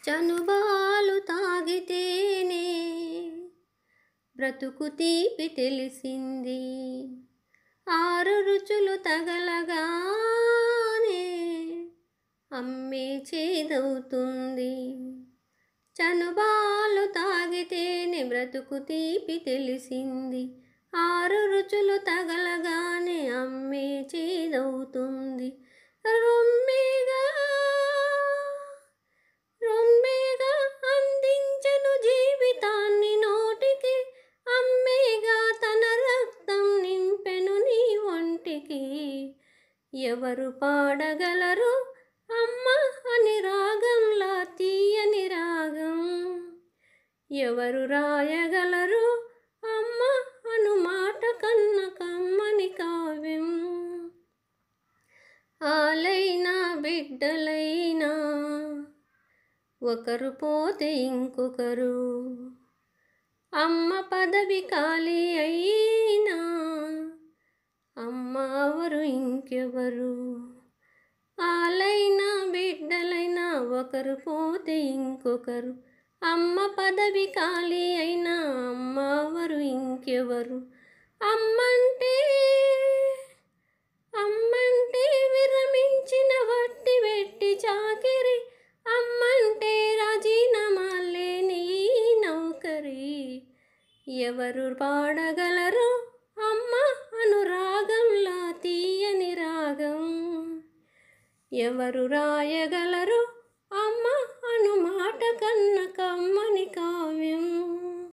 చనుబాలు తాగితేనే బ్రతుకు తీపి తెలిసింది ఆరు రుచులు తగలగానే అమ్మే చేదవుతుంది చనుబాలు తాగితేనే బ్రతుకు తీపి తెలిసింది ఆరు రుచులు తగలగానే అమ్మే చేదవుతుంది రొమ్మిగా రొమ్మిగా అందించను జీవితాన్ని నోటికి అమ్మేగా తన రక్తం నింపెను నీ ఒంటికి ఎవరు పాడగలరు అమ్మ అని రాగంలా తీయని రాగం ఎవరు రాయగలరు అమ్మ అను మాట కన్న కమ్మని కావ్యం ఆలైనా బిడ్డలైనా ఒకరు పోతే ఇంకొకరు అమ్మ పదవి ఖాళీ అయినా అమ్మ ఎవరు ఇంకెవరు ఆలైనా బిడ్డలైనా ఒకరు పోతే ఇంకొకరు అమ్మ పదవి ఖాళీ అయినా అమ్మ ఎవరు ఇంకెవరు అమ్మంటే అమ్మంటే విరమించిన వట్టి వెట్టి చాకిరి అమ్మంటే రాజీనామా లేని ఈ నౌకరి ఎవరు పాడగలరు అమ్మ అనురాగంలా తీయని రాగం ఎవరు రాయగలరు అమ్మ అను మాట కన్న కమ్మని కావ్యం